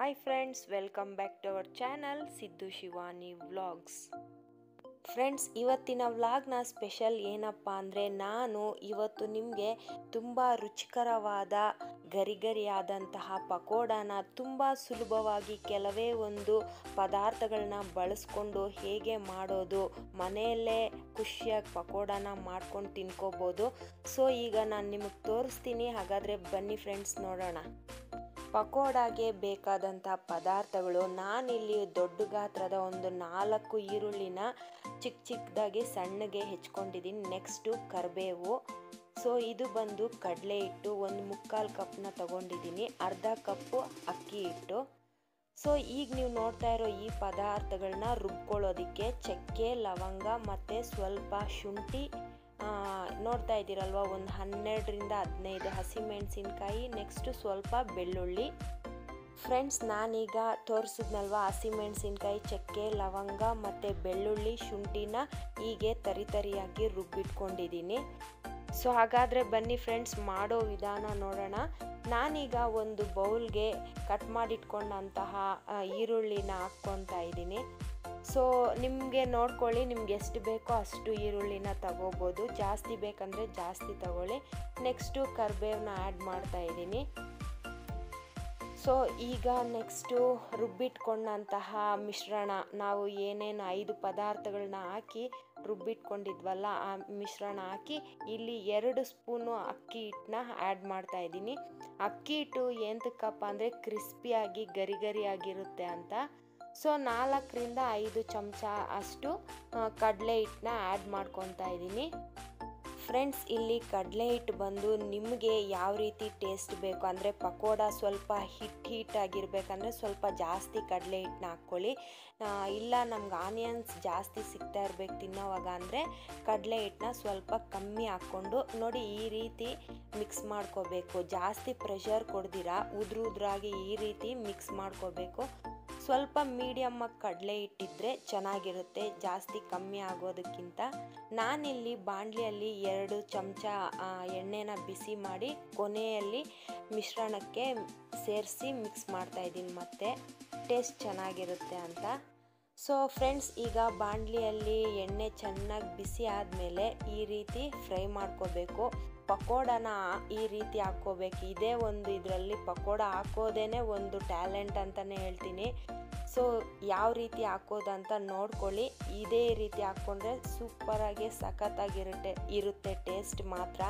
hi friends welcome back to our channel Siddu Shivani vlogs friends ಇವತ್ತಿನ ವ್ಲಾಗ್ನ special ಏನಪ್ಪ ಅಂದರೆ ನಾನು ಇವತ್ತು ನಿಮಗೆ ತುಂಬ ರುಚಿಕರವಾದ ಗರಿಗರಿಯಾದಂತಹ ಪಕೋಡನ ತುಂಬ ಸುಲಭವಾಗಿ ಕೆಲವೇ ಒಂದು ಪದಾರ್ಥಗಳನ್ನ ಬಳಸ್ಕೊಂಡು ಹೇಗೆ ಮಾಡೋದು ಮನೆಯಲ್ಲೇ ಖುಷಿಯಾಗಿ ಪಕೋಡನ ಮಾಡ್ಕೊಂಡು ತಿನ್ಕೋಬೋದು ಸೊ ಈಗ ನಾನು ನಿಮಗೆ ತೋರಿಸ್ತೀನಿ ಹಾಗಾದರೆ ಬನ್ನಿ ಫ್ರೆಂಡ್ಸ್ ನೋಡೋಣ ಪಕೋಡಾಗೆ ಬೇಕಾದಂಥ ಪದಾರ್ಥಗಳು ನಾನಿಲ್ಲಿ ದೊಡ್ಡ ಗಾತ್ರದ ಒಂದು ನಾಲ್ಕು ಈರುಳ್ಳಿನ ಚಿಕ್ಕ ಚಿಕ್ಕದಾಗಿ ಸಣ್ಣಗೆ ಹೆಚ್ಕೊಂಡಿದ್ದೀನಿ ನೆಕ್ಸ್ಟು ಕರಿಬೇವು ಸೊ ಇದು ಬಂದು ಕಡಲೆ ಹಿಟ್ಟು ಒಂದು ಮುಕ್ಕಾಲು ಕಪ್ನ ತಗೊಂಡಿದ್ದೀನಿ ಅರ್ಧ ಕಪ್ಪು ಅಕ್ಕಿ ಹಿಟ್ಟು ಸೊ ಈಗ ನೀವು ನೋಡ್ತಾ ಇರೋ ಈ ಪದಾರ್ಥಗಳನ್ನ ರುಬ್ಕೊಳ್ಳೋದಕ್ಕೆ ಚಕ್ಕೆ ಲವಂಗ ಮತ್ತು ಸ್ವಲ್ಪ ಶುಂಠಿ ನೋಡ್ತಾ ಇದ್ದೀರಲ್ವ ಒಂದು ಹನ್ನೆರಡರಿಂದ ಹದಿನೈದು ಹಸಿಮೆಣಸಿನ್ಕಾಯಿ ನೆಕ್ಸ್ಟು ಸ್ವಲ್ಪ ಬೆಳ್ಳುಳ್ಳಿ ಫ್ರೆಂಡ್ಸ್ ನಾನೀಗ ತೋರಿಸಿದ್ನಲ್ವ ಹಸಿಮೆಣಸಿನ್ಕಾಯಿ ಚಕ್ಕೆ ಲವಂಗ ಮತ್ತು ಬೆಳ್ಳುಳ್ಳಿ ಶುಂಠಿನ ಹೀಗೆ ತರಿ ತರಿಯಾಗಿ ರುಬ್ಬಿಟ್ಕೊಂಡಿದ್ದೀನಿ ಸೊ ಹಾಗಾದರೆ ಬನ್ನಿ ಫ್ರೆಂಡ್ಸ್ ಮಾಡೋ ವಿಧಾನ ನೋಡೋಣ ನಾನೀಗ ಒಂದು ಬೌಲ್ಗೆ ಕಟ್ ಮಾಡಿಟ್ಕೊಂಡಂತಹ ಈರುಳ್ಳಿನ ಹಾಕ್ಕೊತಾ ಇದ್ದೀನಿ ಸೊ ನಿಮಗೆ ನೋಡ್ಕೊಳ್ಳಿ ನಿಮ್ಗೆ ಎಷ್ಟು ಬೇಕೋ ಅಷ್ಟು ಈರುಳ್ಳಿನ ತಗೋಬೋದು ಜಾಸ್ತಿ ಬೇಕಂದರೆ ಜಾಸ್ತಿ ತಗೊಳ್ಳಿ ನೆಕ್ಸ್ಟು ಕರ್ಬೇವನ್ನ ಆ್ಯಡ್ ಮಾಡ್ತಾ ಇದ್ದೀನಿ ಸೊ ಈಗ ನೆಕ್ಸ್ಟು ರುಬ್ಬಿಟ್ಕೊಂಡಂತಹ ಮಿಶ್ರಣ ನಾವು ಏನೇನು ಐದು ಪದಾರ್ಥಗಳನ್ನ ಹಾಕಿ ರುಬ್ಬಿಟ್ಕೊಂಡಿದ್ವಲ್ಲ ಆ ಮಿಶ್ರಣ ಹಾಕಿ ಇಲ್ಲಿ ಎರಡು ಸ್ಪೂನು ಅಕ್ಕಿ ಹಿಟ್ಟನ್ನ ಆ್ಯಡ್ ಮಾಡ್ತಾ ಇದ್ದೀನಿ ಅಕ್ಕಿ ಹಿಟ್ಟು ಎಂತಕ್ಕಪ್ಪ ಅಂದರೆ ಕ್ರಿಸ್ಪಿಯಾಗಿ ಗರಿ ಗರಿಯಾಗಿರುತ್ತೆ ಅಂತ ಸೊ ನಾಲ್ಕರಿಂದ ಐದು ಚಮಚ ಅಷ್ಟು ಕಡಲೆ ಹಿಟ್ಟನ್ನ ಆ್ಯಡ್ ಮಾಡ್ಕೊತಾ ಇದ್ದೀನಿ ಫ್ರೆಂಡ್ಸ್ ಇಲ್ಲಿ ಕಡಲೆ ಹಿಟ್ಟು ಬಂದು ನಿಮಗೆ ಯಾವ ರೀತಿ ಟೇಸ್ಟ್ ಬೇಕು ಅಂದರೆ ಪಕೋಡ ಸ್ವಲ್ಪ ಹಿಟ್ ಹೀಟ್ ಆಗಿರ್ಬೇಕಂದ್ರೆ ಸ್ವಲ್ಪ ಜಾಸ್ತಿ ಕಡಲೆ ಹಿಟ್ಟನ್ನ ಹಾಕ್ಕೊಳ್ಳಿ ಇಲ್ಲ ನಮ್ಗೆ ಆನಿಯನ್ಸ್ ಜಾಸ್ತಿ ಸಿಗ್ತಾ ಇರ್ಬೇಕು ತಿನ್ನೋವಾಗ ಅಂದರೆ ಕಡಲೆ ಹಿಟ್ಟನ್ನ ಸ್ವಲ್ಪ ಕಮ್ಮಿ ಹಾಕ್ಕೊಂಡು ನೋಡಿ ಈ ರೀತಿ ಮಿಕ್ಸ್ ಮಾಡ್ಕೋಬೇಕು ಜಾಸ್ತಿ ಪ್ರೆಷರ್ ಕೊಡ್ದಿರ ಉದ್ರ ಉದ್ರಾಗಿ ಈ ರೀತಿ ಮಿಕ್ಸ್ ಮಾಡ್ಕೋಬೇಕು ಸ್ವಲ್ಪ ಮೀಡಿಯಮ್ಮಾಗಿ ಕಡಲೆ ಇಟ್ಟಿದ್ರೆ ಚೆನ್ನಾಗಿರುತ್ತೆ ಜಾಸ್ತಿ ಕಮ್ಮಿ ಆಗೋದಕ್ಕಿಂತ ನಾನಿಲ್ಲಿ ಬಾಣಲಿಯಲ್ಲಿ ಎರಡು ಚಮಚ ಎಣ್ಣೆನ ಬಿಸಿ ಮಾಡಿ ಕೊನೆಯಲ್ಲಿ ಮಿಶ್ರಣಕ್ಕೆ ಸೇರಿಸಿ ಮಿಕ್ಸ್ ಮಾಡ್ತಾ ಇದ್ದೀನಿ ಮತ್ತೆ ಟೇಸ್ಟ್ ಚೆನ್ನಾಗಿರುತ್ತೆ ಅಂತ ಸೊ ಫ್ರೆಂಡ್ಸ್ ಈಗ ಬಾಣಲಿಯಲ್ಲಿ ಎಣ್ಣೆ ಚೆನ್ನಾಗಿ ಬಿಸಿ ಆದಮೇಲೆ ಈ ರೀತಿ ಫ್ರೈ ಮಾಡ್ಕೋಬೇಕು ಪಕೋಡನ ಈ ರೀತಿ ಹಾಕ್ಕೋಬೇಕು ಇದೇ ಒಂದು ಇದರಲ್ಲಿ ಪಕೋಡ ಹಾಕೋದೇ ಒಂದು ಟ್ಯಾಲೆಂಟ್ ಅಂತಲೇ ಹೇಳ್ತೀನಿ ಸೊ ಯಾವ ರೀತಿ ಹಾಕೋದಂತ ನೋಡ್ಕೊಳ್ಳಿ ಇದೇ ರೀತಿ ಹಾಕ್ಕೊಂಡ್ರೆ ಸೂಪರಾಗಿ ಸಖತ್ತಾಗಿರುತ್ತೆ ಇರುತ್ತೆ ಟೇಸ್ಟ್ ಮಾತ್ರ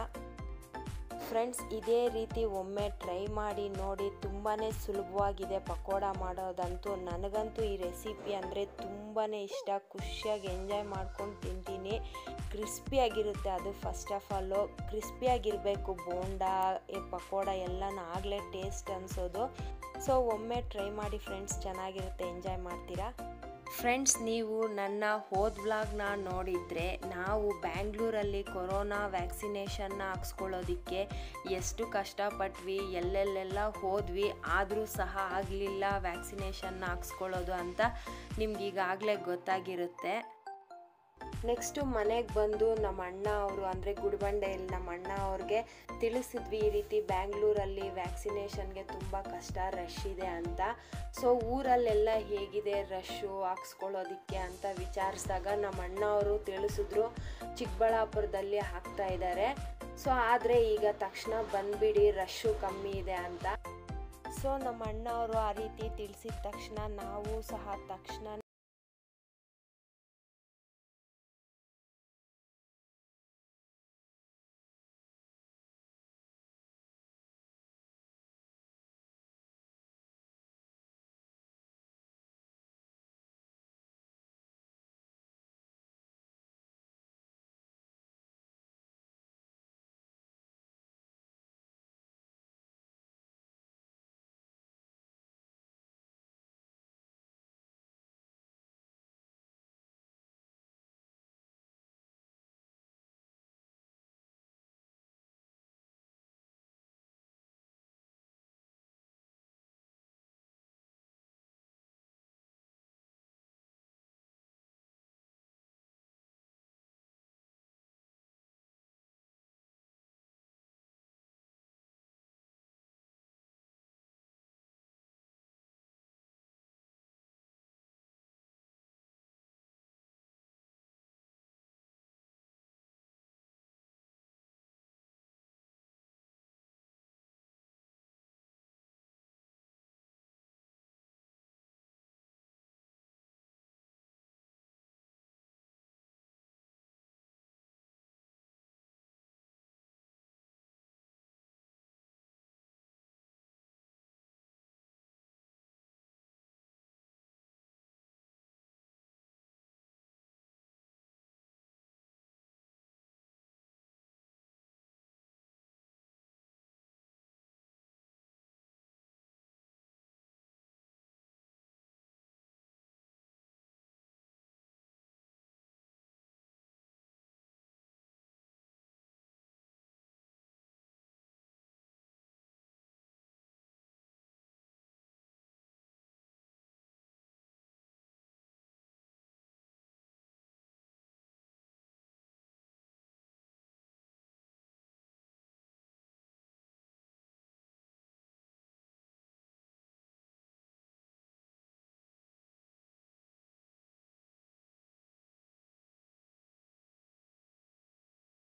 ಫ್ರೆಂಡ್ಸ್ ಇದೇ ರೀತಿ ಒಮ್ಮೆ ಟ್ರೈ ಮಾಡಿ ನೋಡಿ ತುಂಬಾ ಸುಲಭವಾಗಿದೆ ಪಕೋಡ ಮಾಡೋದಂತೂ ನನಗಂತೂ ಈ ರೆಸಿಪಿ ಅಂದರೆ ತುಂಬಾ ಇಷ್ಟ ಖುಷಿಯಾಗಿ ಎಂಜಾಯ್ ಮಾಡ್ಕೊಂಡು ತಿಂತೀನಿ ಕ್ರಿಸ್ಪಿಯಾಗಿರುತ್ತೆ ಅದು ಫಸ್ಟ್ ಆಫ್ ಆಲು ಕ್ರಿಸ್ಪಿಯಾಗಿರಬೇಕು ಬೋಂಡ ಪಕೋಡ ಎಲ್ಲನೂ ಆಗಲೇ ಟೇಸ್ಟ್ ಅನಿಸೋದು ಸೊ ಒಮ್ಮೆ ಟ್ರೈ ಮಾಡಿ ಫ್ರೆಂಡ್ಸ್ ಚೆನ್ನಾಗಿರುತ್ತೆ ಎಂಜಾಯ್ ಮಾಡ್ತೀರಾ ಫ್ರೆಂಡ್ಸ್ ನೀವು ನನ್ನ ಹೋದ ವ್ಲಾಗ್ನ ನೋಡಿದರೆ ನಾವು ಬ್ಯಾಂಗ್ಳೂರಲ್ಲಿ ಕೊರೋನಾ ವ್ಯಾಕ್ಸಿನೇಷನ್ನ ಹಾಕ್ಸ್ಕೊಳ್ಳೋದಕ್ಕೆ ಎಷ್ಟು ಕಷ್ಟಪಟ್ವಿ ಎಲ್ಲೆಲ್ಲೆಲ್ಲ ಹೋದ್ವಿ ಆದರೂ ಸಹ ಆಗಲಿಲ್ಲ ವ್ಯಾಕ್ಸಿನೇಷನ್ನ ಹಾಕ್ಸ್ಕೊಳ್ಳೋದು ಅಂತ ನಿಮ್ಗೆ ಈಗಾಗಲೇ ಗೊತ್ತಾಗಿರುತ್ತೆ ನೆಕ್ಸ್ಟು ಮನೆಗೆ ಬಂದು ನಮ್ಮ ಅಣ್ಣ ಅವರು ಅಂದರೆ ಗುಡಿಬಂಡೆಯಲ್ಲಿ ನಮ್ಮ ಅಣ್ಣ ಅವ್ರಿಗೆ ತಿಳಿಸಿದ್ವಿ ಈ ರೀತಿ ಬ್ಯಾಂಗ್ಳೂರಲ್ಲಿ ವ್ಯಾಕ್ಸಿನೇಷನ್ಗೆ ತುಂಬ ಕಷ್ಟ ರಶ್ ಇದೆ ಅಂತ ಸೊ ಊರಲ್ಲೆಲ್ಲ ಹೇಗಿದೆ ರಶ್ಶು ಹಾಕ್ಸ್ಕೊಳ್ಳೋದಕ್ಕೆ ಅಂತ ವಿಚಾರಿಸಿದಾಗ ನಮ್ಮ ಅಣ್ಣ ಅವರು ತಿಳಿಸಿದ್ರು ಚಿಕ್ಕಬಳ್ಳಾಪುರದಲ್ಲಿ ಹಾಕ್ತಾ ಇದ್ದಾರೆ ಸೊ ಆದರೆ ಈಗ ತಕ್ಷಣ ಬಂದ್ಬಿಡಿ ರಶ್ಶು ಕಮ್ಮಿ ಇದೆ ಅಂತ ಸೊ ನಮ್ಮ ಅಣ್ಣ ಅವರು ಆ ರೀತಿ ತಿಳಿಸಿದ ತಕ್ಷಣ ನಾವು ಸಹ ತಕ್ಷಣ